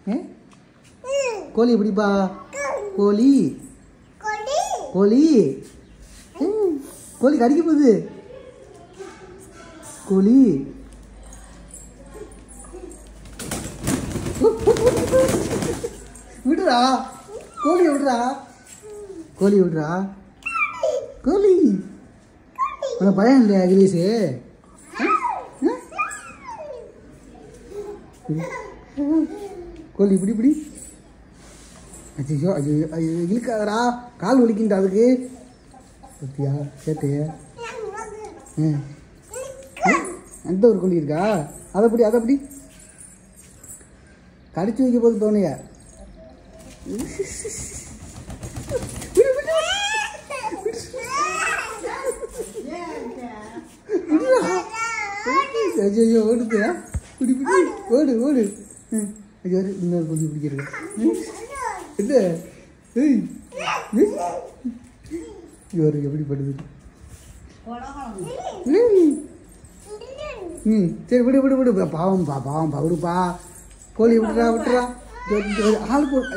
ஏ கோழி எப்படிப்பா கோழி கோழி ம், கோழி கடிக்க போகுது கோழி விடுறா கோழி விடுறா கோழி விடுறா கோழி உனக்கு பயம் இல்லையா அகிலேஷு கோழி இப்படி இப்படி அச்சோ அது அது இழுக்காதடா கால் வலிக்கின்ற அதுக்கு பத்தியா கேட்டையா ம் அந்த ஒரு கோழி இருக்கா அதை அப்படி அதை அப்படி கடிச்சு வைக்க போது தோணையா ஐயோ ஓடுது பிடி பிடி ஓடு ஓடு ம், ஐயோ இன்னொரு கோழி பிடிக்கிறது என்ன ஏய் ஏய். இவரு எப்படி படுது ம். ம் சரி விடு விடு விடு பாவம் பா பாவம் பா விடுப்பா கோழி விட்டுறா விட்டுறா இது- இது ஆள் போ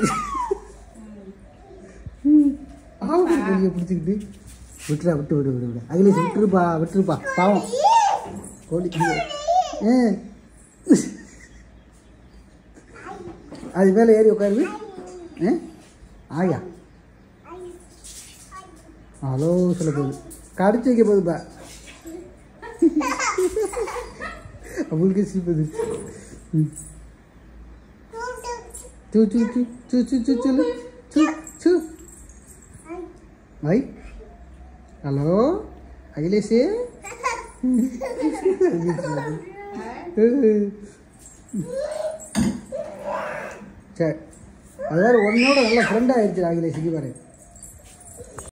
ம், ஆள் போடு கோழியை பிடிச்சிக்கிட்டு விட்டுறா விட்டு விடு விடு விடு அகிலேஷ் விட்டுருப்பா விட்டுருப்பா பாவம் கோழி ஏ அது மேலே ஏறி உட்காருது ஏ ஆயா ஹலோ சொல்ல போகுது கடிச்சு வைக்க போகுதுப்பா அவளுக்கே சிரிப்பு வந்துருச்சு. ம் சு சு சு சு சு சு சொல்லு சு சு ஐ ஹலோ அகிலேஷ் சரி அது வேறு உன்னோட நல்ல ஃப்ரெண்ட் ஆயிடுச்சு அகிலேஷ் இங்கே பாரு